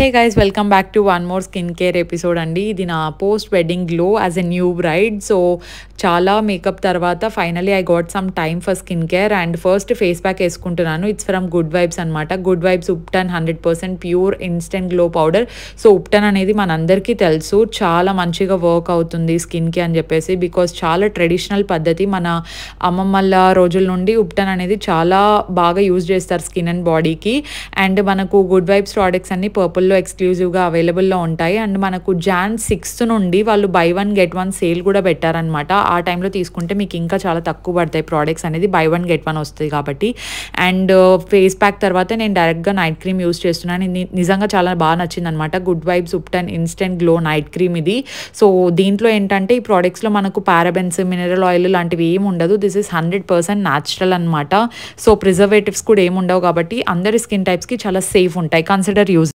hey guys welcome back to one more skin care episode అండి ఇది నా post wedding glow as a new bride so చాలా makeup తర్వాత finally I got some time for skin care and first face pack వేసుకుంటున్నాను it's from Good Vibes అనమాట Good Vibes ubtan hundred percent pure instant glow powder so ubtan అనేది మనందరికీ తెలుసు చాలా మంచిగా work అవుతుంది స్కిన్కి అని చెప్పేసి బికాస్ చాలా ట్రెడిషనల్ పద్ధతి మన అమ్మమ్మల రోజుల నుండి ఉప్టన్ అనేది చాలా బాగా యూజ్ చేస్తారు స్కిన్ అండ్ బాడీకి అండ్ మనకు గుడ్ వైబ్స్ ప్రోడక్ట్స్ అన్ని పర్పుల్లో ఎక్స్క్లూజివ్గా అవైలబుల్లో ఉంటాయి అండ్ మనకు జాన్ సిక్స్త్ నుండి వాళ్ళు buy one get one sale కూడా పెట్టారనమాట ఆ టైంలో తీసుకుంటే మీకు ఇంకా చాలా తక్కువ పడతాయి ప్రోడక్ట్స్ అనేది బై వన్ గెట్ వన్ వస్తుంది కాబట్టి అండ్ ఫేస్ ప్యాక్ తర్వాత నేను డైరెక్ట్గా నైట్ క్రీమ్ యూస్ చేస్తున్నాను ఇది నిజంగా చాలా బాగా నచ్చింది అనమాట Good Vibes ubtan instant glow night cream ఇది సో దీంట్లో ఏంటంటే ఈ ప్రోడక్ట్స్లో మనకు పారాబెన్స్ మినరల్ ఆయిల్ లాంటివి ఏమి ఉండదు this is hundred percent natural అనమాట సో ప్రిజర్వేటివ్స్ కూడా ఏమి ఉండవు కాబట్టి అందరి స్కిన్ టైప్స్కి చాలా సేఫ్ ఉంటాయి కన్సిడర్ యూజ్